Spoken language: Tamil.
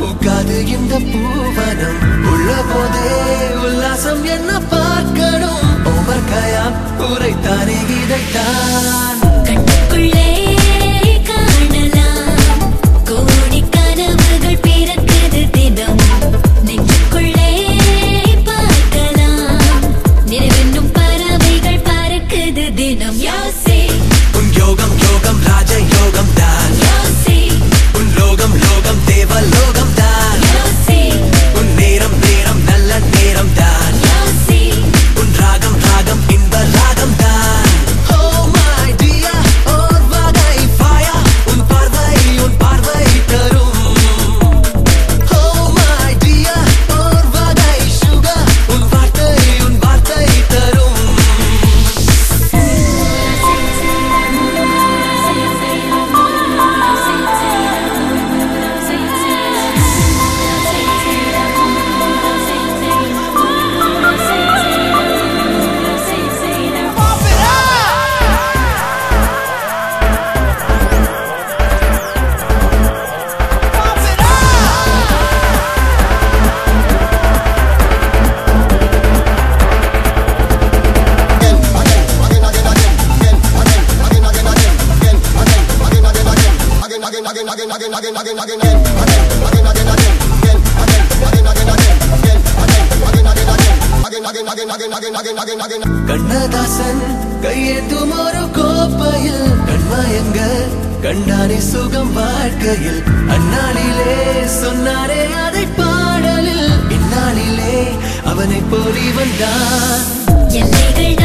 பூக்காது இந்த பூவனம் உள்ள போதே உல்லாசம் என்ன பார்க்கணும் ஓமர்கயாம் உரைத்தானே இதைத்தான் கண்ணுக்குள்ளே காணலாம் கோடி கனவுகள் பிறக்குது தினம் நெஞ்சுக்குள்ளே பார்க்கலாம் நினைவென்னும் பறவைகள் பறக்குது தினம் யோசி உன் யோகம் யோகம் ராஜ யோகம் தான் யோசி உன் லோகம் லோகம் தேவ லோகம் தான் யோசி உன் நேரம் நேரம் நல்ல நேரம் தான் யோசி உன் ராகம் ராகம் இன்ப ராகம் தான் Oh my dear, ஓர் வகை fire. உன் பார்வை உன் பார்வை தரும் Oh my dear, ஓர் வகை sugar. உன் வார்த்தை உன் வார்த்தை தரும் கண்ணதாசன் கையேந்தும் ஒரு கோப்பையில் கண்மயங்க கண்டானே சுகம் வாழ்க்கையில் அந்நாளிலே சொன்னாரே அதை பாடலில் இந்நாளிலே அவனை போலி வந்தான் எல்லைகள்